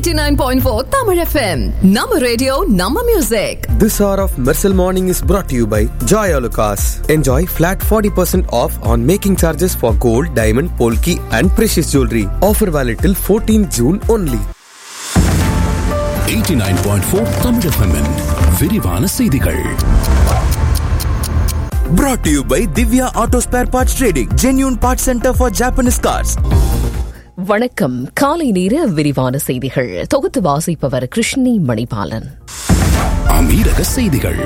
89.4 Tamil FM. Nama radio, Nama music. This hour of Mercel Morning is brought to you by Joy Alucas. Enjoy flat 40% off on making charges for gold, diamond, polki and precious jewelry. Offer valid till 14 June only. 89.4 Tamil FM -இன் விரிவான செய்திகள் Brought to you by Divya Auto Spare Parts Trading, genuine parts center for Japanese cars. வணக்கம் காலை நேர விரிவான செய்திகள் தொகுத்து வாசிப்பவர் கிருஷ்ணி மணிபாலன் அமீரக செய்திகள்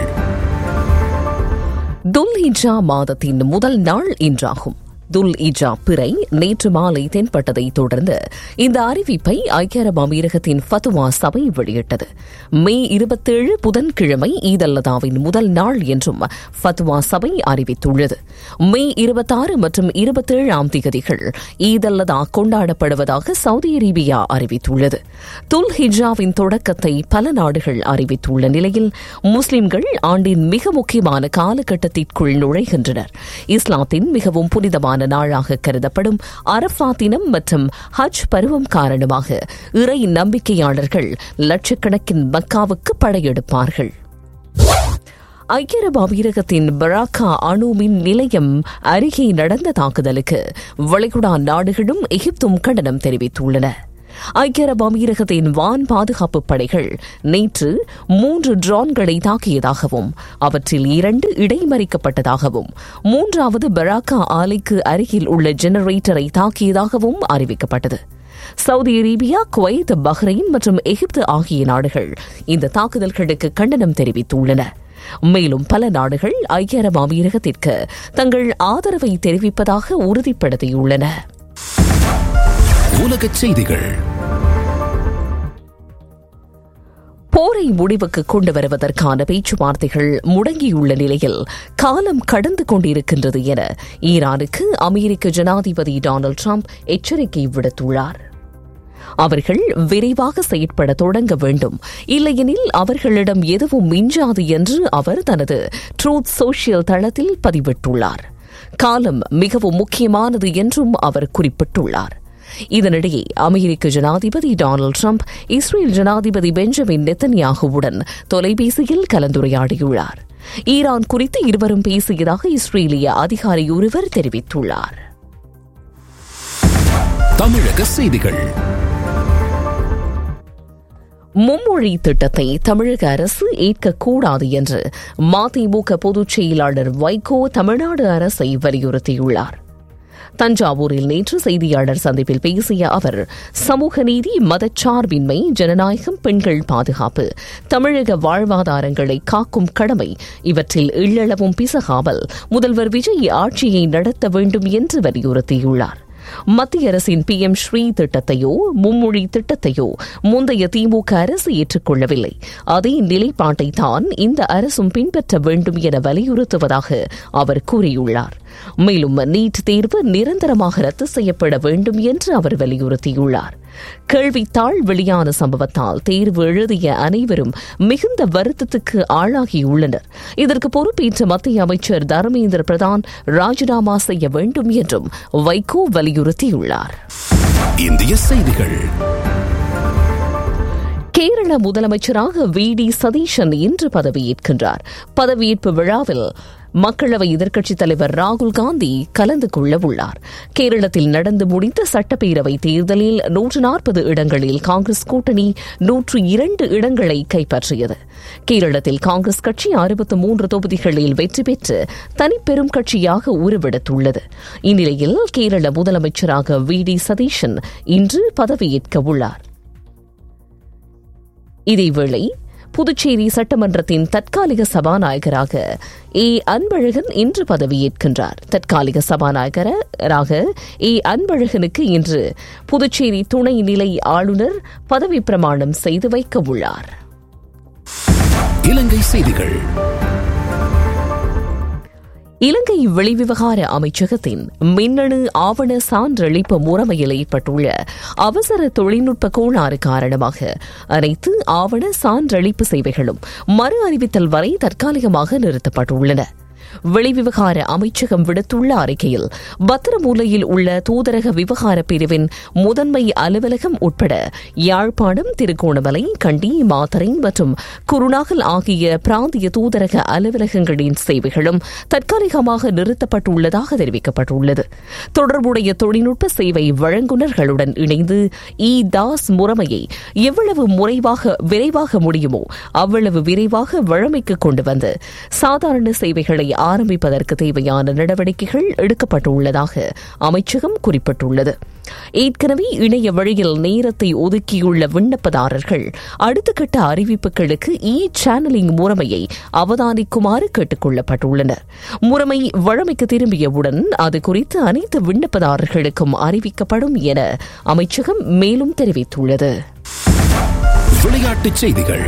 துல் இஜா மாதத்தின் முதல் நாள் இன்றாகும் துல் இஜா பிறை நேற்று மாலை தென்பட்டதை தொடர்ந்து இந்த அறிவிப்பை ஐக்கிய அரபு அமீரகத்தின் ஃபத்துவா சபை வெளியிட்டது மே இருபத்தேழு புதன்கிழமை ஈதல்லதாவின் முதல் நாள் என்றும் ஃபத்துவா சபை அறிவித்துள்ளது மே இருபத்தாறு மற்றும் இருபத்தேழாம் திகதிகள் ஈதல்லதா கொண்டாடப்படுவதாக சவுதி அரேபியா அறிவித்துள்ளது துல் ஹிஜாவின் தொடக்கத்தை பல நாடுகள் அறிவித்துள்ள நிலையில் முஸ்லிம்கள் ஆண்டின் மிக முக்கியமான காலகட்டத்திற்குள் நுழைகின்றனர் இஸ்லாத்தின் மிகவும் புனிதமான நாளாக கருதப்படும் அரஃபா தினம் மற்றும் ஹஜ் பருவம் காரணமாக இறை நம்பிக்கையாளர்கள் லட்சக்கணக்கின் மக்காவுக்கு படையெடுப்பார்கள் ஐக்கிய அரபு அமீரகத்தின் பராக்கா அணு மின் நிலையம் அருகே நடந்த தாக்குதலுக்கு வளைகுடா நாடுகளும் எகிப்தும் கண்டனம் தெரிவித்துள்ளன ஐக்கிய அரபு அமீரகத்தின் வான் பாதுகாப்பு படைகள் நேற்று மூன்று ட்ரோன்களை தாக்கியதாகவும் அவற்றில் இரண்டு இடைமறிக்கப்பட்டதாகவும் மூன்றாவது பராக்கா ஆலைக்கு அருகில் உள்ள ஜெனரேட்டரை தாக்கியதாகவும் அறிவிக்கப்பட்டது சவுதி அரேபியா குவைத் பஹ்ரைன் மற்றும் எகிப்து ஆகிய நாடுகள் இந்த தாக்குதல்களுக்கு கண்டனம் தெரிவித்துள்ளன மேலும் பல நாடுகள் ஐக்கிய அரபு அமீரகத்திற்கு தங்கள் ஆதரவை தெரிவிப்பதாக உறுதிப்படுத்தியுள்ளன உலகச் செய்திகள் போரை முடிவுக்கு கொண்டு வருவதற்கான பேச்சுவார்த்தைகள் முடங்கியுள்ள நிலையில் காலம் கடந்து கொண்டிருக்கின்றது என ஈரானுக்கு அமெரிக்க ஜனாதிபதி டொனால்டு டிரம்ப் எச்சரிக்கை விடுத்துள்ளார் அவர்கள் விரைவாக செயற்பட தொடங்க வேண்டும் இல்லையெனில் அவர்களிடம் எதுவும் மிஞ்சாது என்று அவர் தனது ட்ரூத் சோஷியல் தளத்தில் பதிவிட்டுள்ளார் காலம் மிகவும் முக்கியமானது என்றும் அவர் குறிப்பிட்டுள்ளார் இதனிடையே அமெரிக்க ஜனாதிபதி டொனால்டு டிரம்ப் இஸ்ரேல் ஜனாதிபதி பெஞ்சமின் நெத்தன்யாகுவுடன் தொலைபேசியில் கலந்துரையாடியுள்ளார் ஈரான் குறித்து இருவரும் பேசியதாக இஸ்ரேலிய அதிகாரி ஒருவர் தெரிவித்துள்ளார் தமிழக செய்திகள் மும்மொழி திட்டத்தை தமிழக அரசு ஏற்கக்கூடாது என்று மதிமுக பொதுச் செயலாளர் வைகோ தமிழ்நாடு அரசை வலியுறுத்தியுள்ளார் தஞ்சாவூரில் நேற்று செய்தியாளர் சந்திப்பில் பேசிய அவர் சமூக நீதி மதச்சார்பின்மை ஜனநாயகம் பெண்கள் பாதுகாப்பு தமிழக வாழ்வாதாரங்களை காக்கும் கடமை இவற்றில் எள்ளளவும் பிசகாமல் முதல்வர் விஜய் ஆட்சியை நடத்த வேண்டும் என்று வலியுறுத்தியுள்ளார் மத்திய அரசின் பி எம் ஸ்ரீ திட்டத்தையோ மும்மொழி திட்டத்தையோ முந்தைய திமுக அரசு ஏற்றுக்கொள்ளவில்லை அதே நிலைப்பாட்டை தான் இந்த அரசும் பின்பற்ற வேண்டும் என வலியுறுத்துவதாக அவர் கூறியுள்ளார் மேலும் நீட் தேர்வு நிரந்தரமாக ரத்து செய்யப்பட வேண்டும் என்று அவர் வலியுறுத்தியுள்ளார் கேள்வித்தாள் வெளியான சம்பவத்தால் தேர்வு எழுதிய அனைவரும் மிகுந்த வருத்தத்துக்கு ஆளாகியுள்ளனர் இதற்கு பொறுப்பேற்ற மத்திய அமைச்சர் தர்மேந்திர பிரதான் ராஜினாமா செய்ய வேண்டும் என்றும் வைகோ வலியுறுத்தியுள்ளார் இந்திய செய்திகள் கேரள முதலமைச்சராக வி டி சதீஷன் இன்று பதவியேற்கின்றார் பதவியேற்பு விழாவில் மக்களவை எதிர்க்கட்சித் தலைவர் ராகுல் காந்தி கலந்து கொள்ள உள்ளார் கேரளத்தில் நடந்து முடிந்த சட்டப்பேரவை தேர்தலில் நூற்று நாற்பது இடங்களில் காங்கிரஸ் கூட்டணி நூற்று இரண்டு இடங்களை கைப்பற்றியது கேரளத்தில் காங்கிரஸ் கட்சி அறுபத்து மூன்று தொகுதிகளில் வெற்றி பெற்று தனிப்பெரும் கட்சியாக உருவெடுத்துள்ளது இந்நிலையில் கேரள முதலமைச்சராக வி டி சதீஷன் இன்று பதவியேற்க உள்ளார் இதேவேளை புதுச்சேரி சட்டமன்றத்தின் தற்காலிக சபாநாயகராக ஏ அன்பழகன் இன்று பதவியேற்கின்றார் தற்காலிக சபாநாயகராக ஏ அன்பழகனுக்கு இன்று புதுச்சேரி துணை நிலை ஆளுநர் பதவி பிரமாணம் செய்து வைக்க உள்ளார் இலங்கை செய்திகள் இலங்கை வெளிவிவகார அமைச்சகத்தின் மின்னணு ஆவண சான்றளிப்பு முறைமையில் ஏற்பட்டுள்ள அவசர தொழில்நுட்ப கோளாறு காரணமாக அனைத்து ஆவண சான்றளிப்பு சேவைகளும் மறு அறிவித்தல் வரை தற்காலிகமாக நிறுத்தப்பட்டுள்ளன வெளிவிவகார அமைச்சகம் விடுத்துள்ள அறிக்கையில் பத்திரமூலையில் உள்ள தூதரக விவகார பிரிவின் முதன்மை அலுவலகம் உட்பட யாழ்ப்பாணம் திருகோணமலை கண்டி மாத்தறை மற்றும் குருநாகல் ஆகிய பிராந்திய தூதரக அலுவலகங்களின் சேவைகளும் தற்காலிகமாக நிறுத்தப்பட்டுள்ளதாக தெரிவிக்கப்பட்டுள்ளது தொடர்புடைய தொழில்நுட்ப சேவை வழங்குநர்களுடன் இணைந்து இ தாஸ் முறைமையை எவ்வளவு முறைவாக விரைவாக முடியுமோ அவ்வளவு விரைவாக வழமைக்கு கொண்டு வந்து சாதாரண சேவைகளை ஆரம்பிப்பதற்கு தேவையான நடவடிக்கைகள் எடுக்கப்பட்டுள்ளதாக அமைச்சகம் குறிப்பிட்டுள்ளது ஏற்கனவே இணைய வழியில் நேரத்தை ஒதுக்கியுள்ள விண்ணப்பதாரர்கள் அடுத்த கட்ட அறிவிப்புகளுக்கு இ சேனலிங் முறைமையை அவதானிக்குமாறு கேட்டுக் கொள்ளப்பட்டுள்ளனர் முறைமை வழமைக்கு திரும்பியவுடன் அது குறித்து அனைத்து விண்ணப்பதாரர்களுக்கும் அறிவிக்கப்படும் என அமைச்சகம் மேலும் தெரிவித்துள்ளது விளையாட்டுச் செய்திகள்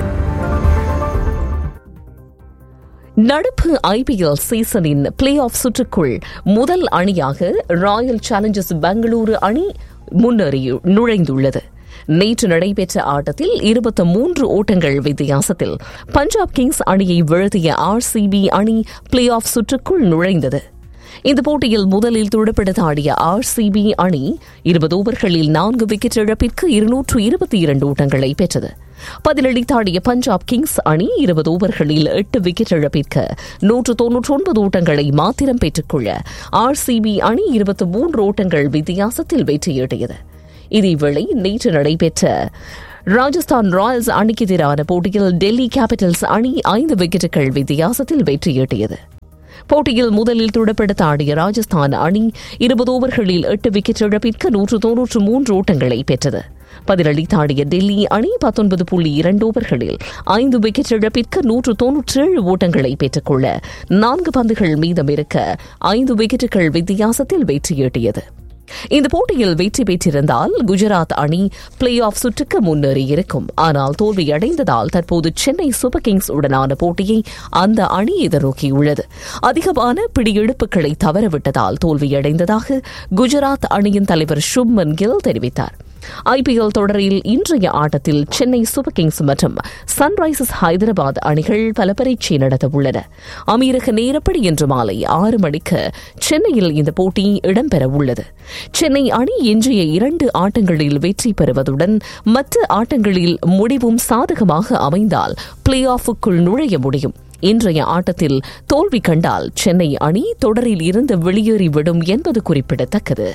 நடப்பு ஐபிஎல் சீசனின் பிளே ஆஃப் சுற்றுக்குள் முதல் அணியாக ராயல் சேலஞ்சர்ஸ் பெங்களூரு அணி முன்னேறி நுழைந்துள்ளது நேற்று நடைபெற்ற ஆட்டத்தில் இருபத்தி மூன்று ஓட்டங்கள் வித்தியாசத்தில் பஞ்சாப் கிங்ஸ் அணியை வீழ்த்திய ஆர்சிபி அணி பிளே ஆஃப் சுற்றுக்குள் நுழைந்தது இந்த போட்டியில் முதலில் துடுப்படுத்த ஆடிய ஆர்சிபி அணி இருபது ஓவர்களில் நான்கு விக்கெட் இழப்பிற்கு இருநூற்று இருபத்தி இரண்டு ஓட்டங்களை பெற்றது பதிலளித்தாடிய பஞ்சாப் கிங்ஸ் அணி இருபது ஓவர்களில் எட்டு விக்கெட் இழப்பிற்கு நூற்று தொன்னூற்றி ஒன்பது ஓட்டங்களை மாத்திரம் பெற்றுக்கொள்ள ஆர்சிபி அணி இருபத்தி மூன்று ஓட்டங்கள் வித்தியாசத்தில் வெற்றியீட்டியது இதேவேளை நேற்று நடைபெற்ற ராஜஸ்தான் ராயல்ஸ் அணிக்கு எதிரான போட்டியில் டெல்லி கேபிட்டல்ஸ் அணி ஐந்து விக்கெட்டுகள் வித்தியாசத்தில் வெற்றியீட்டியது போட்டியில் முதலில் துடப்படுத்த ஆடிய ராஜஸ்தான் அணி இருபது ஓவர்களில் எட்டு விக்கெட் இழப்பிற்கு நூற்று தொன்னூற்று மூன்று ஓட்டங்களை பெற்றது பதிலளித்தாடிய டெல்லி அணி பத்தொன்பது புள்ளி இரண்டு ஓவர்களில் ஐந்து விக்கெட் இழப்பிற்கு நூற்று தொன்னூற்றி ஏழு ஓட்டங்களை பெற்றுக்கொள்ள நான்கு பந்துகள் மீதம் இருக்க ஐந்து விக்கெட்டுகள் வித்தியாசத்தில் வெற்றியீட்டியது இந்த போட்டியில் வெற்றி பெற்றிருந்தால் குஜராத் அணி பிளே ஆஃப் சுற்றுக்கு முன்னேறியிருக்கும் ஆனால் தோல்வியடைந்ததால் தற்போது சென்னை சூப்பர் கிங்ஸ் உடனான போட்டியை அந்த அணி எதிர்நோக்கியுள்ளது அதிகமான பிடியெடுப்புகளை தவறவிட்டதால் தோல்வியடைந்ததாக குஜராத் அணியின் தலைவர் சுப்மன் கில் தெரிவித்தார் ஐபிஎல் தொடரில் இன்றைய ஆட்டத்தில் சென்னை சூப்பர் கிங்ஸ் மற்றும் சன்ரைசர்ஸ் ஹைதராபாத் அணிகள் பல பரீட்சை நடத்த உள்ளன அமீரக நேரப்படி இன்று மாலை ஆறு மணிக்கு சென்னையில் இந்த போட்டி இடம்பெற உள்ளது சென்னை அணி இன்றைய இரண்டு ஆட்டங்களில் வெற்றி பெறுவதுடன் மற்ற ஆட்டங்களில் முடிவும் சாதகமாக அமைந்தால் பிளே ஆஃபுக்குள் நுழைய முடியும் இன்றைய ஆட்டத்தில் தோல்வி கண்டால் சென்னை அணி தொடரில் இருந்து வெளியேறிவிடும் என்பது குறிப்பிடத்தக்கது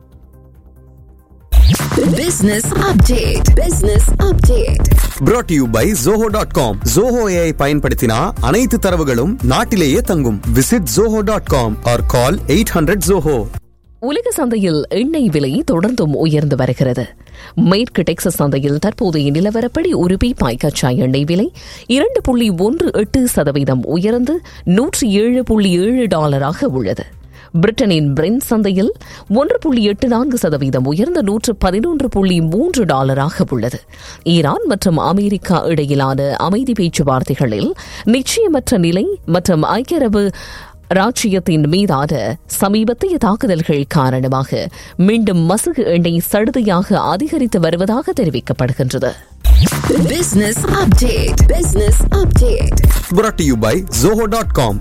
Business update. Business update. brought to you by zoho dot com Zoho AI பயன்படுத்தினா அனைத்து தரவுகளும் நாட்டிலேயே தங்கும் visit zoho dot com or call eight hundred Zoho உலக சந்தையில் எண்ணெய் விலை தொடர்ந்தும் உயர்ந்து வருகிறது மேற்கு டெக்சஸ் சந்தையில் தற்போதைய நிலவரப்படி ஒரு பீப்பாய் கச்சா எண்ணெய் விலை இரண்டு புள்ளி ஒன்று எட்டு சதவீதம் உயர்ந்து நூற்றி ஏழு புள்ளி ஏழு டாலராக உள்ளது பிரிட்டனின் பிரெண்ட் சந்தையில் ஒன்று புள்ளி எட்டு நான்கு சதவீதம் உயர்ந்த நூற்று பதினொன்று புள்ளி மூன்று டாலராக உள்ளது ஈரான் மற்றும் அமெரிக்கா இடையிலான அமைதி பேச்சுவார்த்தைகளில் நிச்சயமற்ற நிலை மற்றும் ஐக்கிய அரபு ராச்சியத்தின் மீதான சமீபத்திய தாக்குதல்கள் காரணமாக மீண்டும் மசகு எண்ணெய் சடுதியாக அதிகரித்து வருவதாக தெரிவிக்கப்படுகின்றது Business update. Business update. brought to you by zoho dot com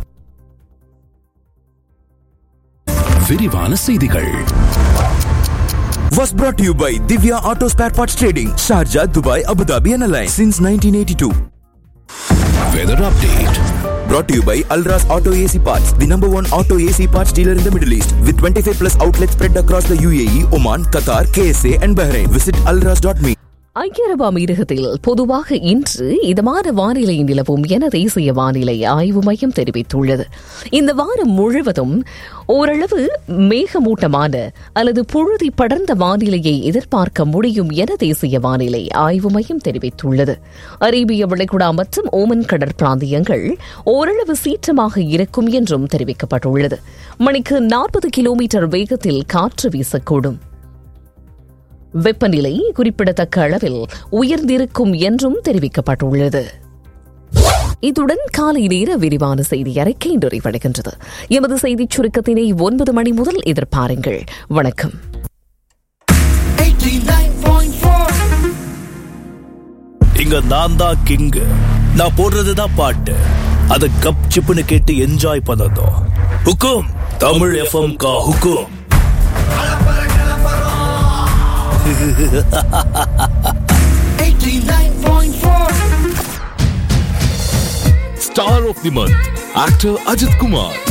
விரிவான செய்திகள் Was brought to you by Divya Auto Spare Parts Trading, Sharjah, Dubai, Abu Dhabi, and Alliance since 1982. Weather update Brought to you by Alras Auto AC Parts, the number one auto AC parts dealer in the Middle East, with 25 plus outlets spread across the UAE, Oman, Qatar, KSA, and Bahrain. Visit alras.me. ஐக்கிய அரபு அமீரகத்தில் பொதுவாக இன்று இதமான வானிலை நிலவும் என தேசிய வானிலை ஆய்வு மையம் தெரிவித்துள்ளது இந்த வாரம் முழுவதும் ஓரளவு மேகமூட்டமான அல்லது புழுதி படர்ந்த வானிலையை எதிர்பார்க்க முடியும் என தேசிய வானிலை ஆய்வு மையம் தெரிவித்துள்ளது அரேபிய வளைகுடா மற்றும் ஓமன் கடற்பிராந்தியங்கள் ஓரளவு சீற்றமாக இருக்கும் என்றும் தெரிவிக்கப்பட்டுள்ளது மணிக்கு நாற்பது கிலோமீட்டர் வேகத்தில் காற்று வீசக்கூடும் வெப்பநிலை குறிப்பிடத்தக்க அளவில் உயர்ந்திருக்கும் என்றும் தெரிவிக்கப்பட்டுள்ளது இத்துடன் காலை நேர விரிவான செய்தி அறிக்கை நிறைவடைகின்றது எமது செய்திச் சுருக்கத்தினை ஒன்பது மணி முதல் எதிர்பாருங்கள் வணக்கம் இங்க நான் தான் கிங் நான் போடுறதுதான் பாட்டு அத கப் சிப்புன்னு கேட்டு என்ஜாய் பண்ணதும் ஹுக்கும் தமிழ் எஃப்எம் கா ஹுக்கும் Star of the month, actor Ajit Kumar.